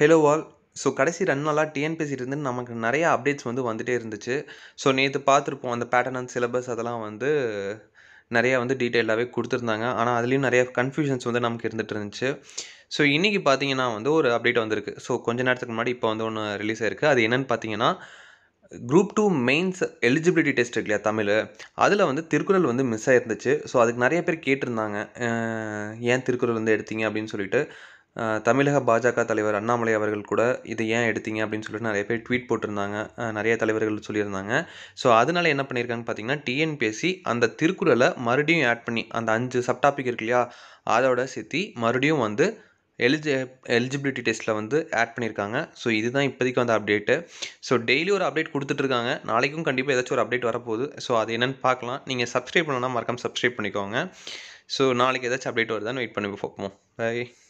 Hello all so கடைசி 2 நாளா டிஎன்பிஎஸ்சிலேருந்து நமக்கு நெறைய அப்டேட்ஸ் வந்து வந்துட்டே இருந்துச்சு. ஸோ நேத்து பார்த்துருப்போம். அந்த பேட்டர்ன் அண்ட் சிலபஸ் அதெல்லாம் வந்து நெறையா வந்து டீட்டெயில்டாவே குடுத்துருந்தாங்க. ஆனா, அதிலயும் நெறைய கன்ஃப்யூஷன்ஸ் வந்து நமக்கு இருந்துட்டு இருந்துச்சு. ஸோ இன்னைக்கு பார்த்தீங்கன்னா வந்து ஒரு அப்டேட் வந்திருக்கு. ஸோ கொஞ்ச நேரத்துக்கு முன்னாடி இப்போ வந்து ஒண்ணு ரிலீஸ் ஆயிருக்கு. அது என்னன்னு பார்த்தீங்கன்னா, குரூப் 2 மெயின்ஸ் எலிஜிபிலிட்டி டெஸ்ட் இருக்கு இல்லையா தமிழு, அதில வந்து திருக்குறள் வந்து மிஸ் ஆயிருந்துச்சு. ஸோ அதுக்கு நெறைய பேர் கேட்டிருந்தாங்க. அ ஏன் திருக்குறள் வந்து எடுத்தீங்க அப்படின்னு சொல்லிட்டு. அ தமிழக பாஜக தலைவர் அண்ணாமலை அவர்கள் கூட இத ஏன் எடுத்தீங்க அப்படின்னு சொல்லிட்டு நெறைய பேர் ட்வீட் போட்டிருந்தாங்க. அ நெறைய தலைவர்கள் சொல்லியிருந்தாங்க. ஸோ அதனால என்ன பண்ணியிருக்காங்கன்னு பார்த்தீங்கன்னா, டிஎன்பிஎஸ்சி அந்த திருக்குறள மறுபடியும் ஆட் பண்ணி அந்த 5 சப் டாபிக் இருக்கு இல்லையா, அதோட சேர்த்தி மறுபடியும் வந்து எலிஜி எலிஜிபிலிட்டி டெஸ்ட்ல வந்து ஆட் பண்ணியிருக்காங்க. ஸோ இதுதான் இப்போதைக்கு வந்த அப்டேட்டு. ஸோ டெய்லி ஒரு அப்டேட் குடுத்துட்டு இருக்காங்க. நாளைக்கும் கண்டிப்பா ஏதாச்சும் ஒரு அப்டேட் வரப்போகுது. ஸோ அது என்னன்னு பார்க்கலாம். நீங்க சப்ஸ்கிரைப் பண்ணலனா மறக்காம சப்ஸ்கிரைப் பண்ணிக்கோங்க. ஸோ நாளைக்கு ஏதாச்சும் அப்டேட் வருதான்னு வெயிட் பண்ணி பார்ப்போம். பை.